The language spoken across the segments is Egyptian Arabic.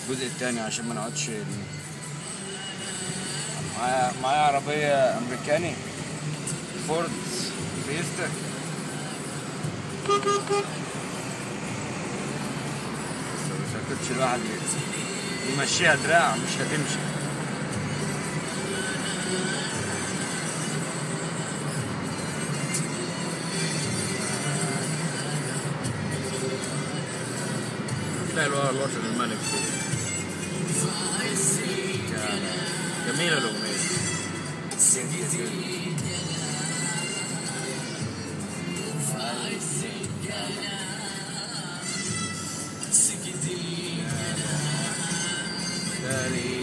الجزء التاني عشان ما نقعدش معايا معايا عربية أمريكاني فورد فيستا بس ما سكتش الواحد يمشيها دراع مش هتمشي تلاقي الوا- الوطن الملك فيه كان جميلة الأغنية تاني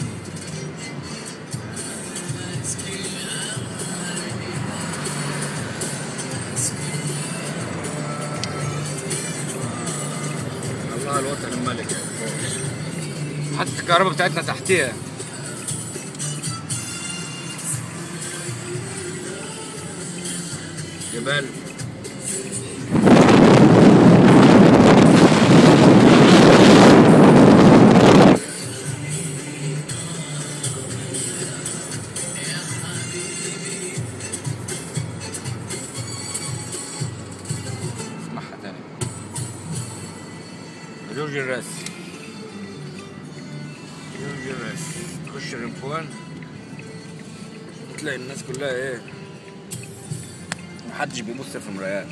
الله الوطن الملك يعني فوق. حتى الكهرباء بتاعتنا تحتيها جبال اسمعها تاني جورج الراسي جورج الراسي تخش الرمبوان تلاقي الناس كلها ايه محدش بيبص في المرايات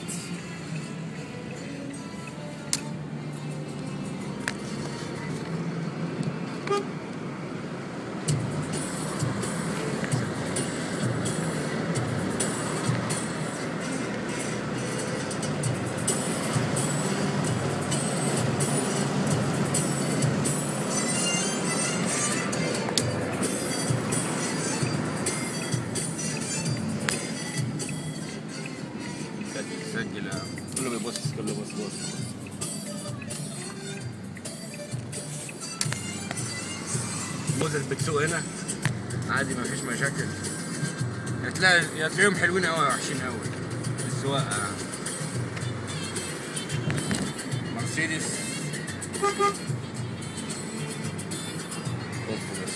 سجل سجل يا عم. كله بيبص كله بص بص موزة بتسوق هنا عادي مفيش مشاكل هتلاقي هتلاقيهم حلوين قوي وحشين قوي السواقة مرسيدس بص بس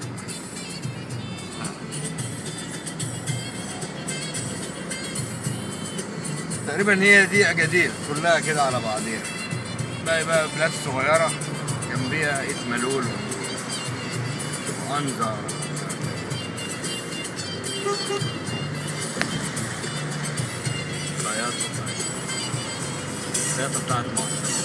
تقريبا هي دي اجادير كلها كده على بعضيها باقي بقى بلاد صغيرة جنبيها ايد ملول وانظر خياطة الخياطة بتاعت مصر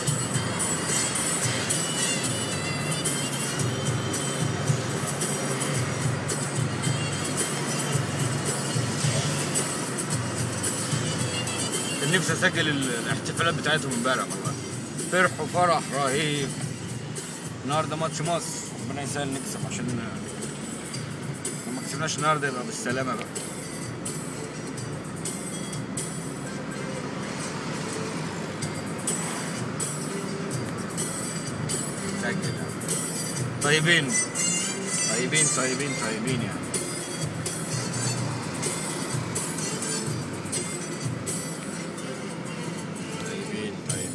كان نفسي اسجل ال- الاحتفالات بتاعتهم امبارح والله فرحوا فرح رهيب النهارده ماتش مصر ربنا يسهل نكسب عشان لو ما كسبناش النهارده يبقى بالسلامه بقى سجل يعني. طيبين طيبين طيبين طيبين يعني طيبين طيبين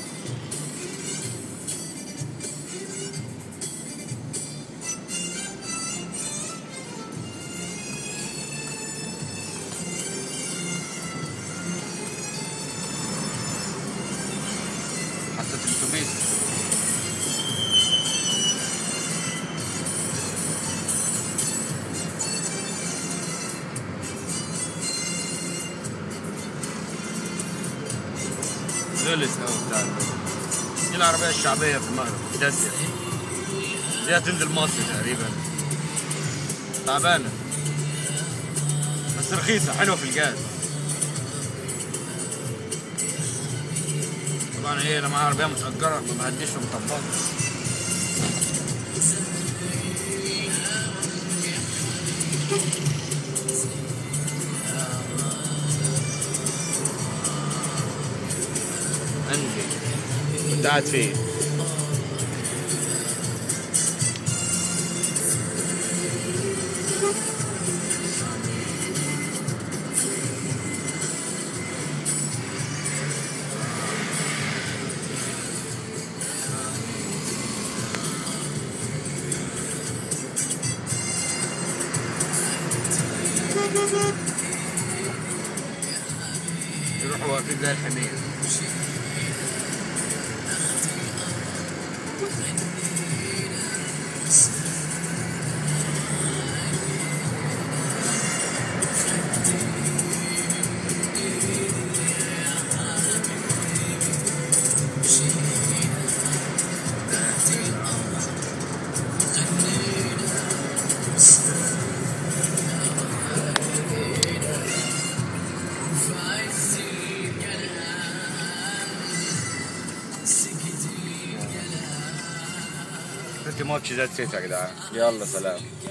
حطت الاتوبيس غلس قوي بتاع المغرب. دي العربية الشعبية في المغرب داسية دي هتنزل مصر تقريبا تعبانة بس رخيصة حلوة في الجاز طبعا هي لما عربية متأجرة ما بهديش في مطبات انزل كنت قاعد فين يروحوا واقفين زي الحمير انت ماتش زاد ست يا جدعان يلا سلام